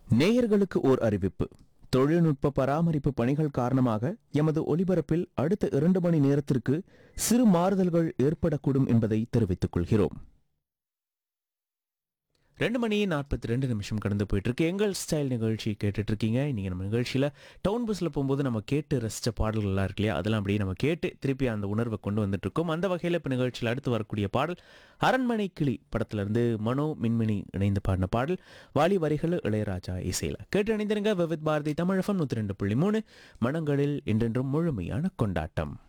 நேயர்களுக்கு ஓர் அறிவிப்பு தொழில்நுட்ப பராமரிப்பு பணிகள் காரணமாக எமது ஒலிபரப்பில் அடுத்த இரண்டு மணி நேரத்திற்கு சிறு மாறுதல்கள் ஏற்படக்கூடும் என்பதை தெரிவித்துக் கொள்கிறோம் ரெண்டு மணி நாற்பத்தி ரெண்டு நிமிஷம் கடந்து போயிட்டு இருக்கு எங்கள் ஸ்டைல் நிகழ்ச்சி கேட்டுட்டு இருக்கீங்க இன்னைக்கு நம்ம நிகழ்ச்சியில் டவுன் பஸ்ஸில் போகும்போது நம்ம கேட்டு ரசித்த பாடல்கள்லாம் இருக்கு இல்லையா அதெல்லாம் அப்படியே நம்ம கேட்டு திருப்பி அந்த உணர்வை கொண்டு வந்துட்டு இருக்கோம் அந்த வகையில் இப்போ நிகழ்ச்சியில் அடுத்து வரக்கூடிய பாடல் அரண்மனை கிளி படத்துல இருந்து மனோ மின்மினி இணைந்து பாடின பாடல் வாலி வரிகள் இளையராஜா இசையில் கேட்டு இணைந்திருங்க விவித் பாரதி தமிழகம் நூற்றி ரெண்டு புள்ளி மூணு மனங்களில் என்றென்றும் முழுமையான கொண்டாட்டம்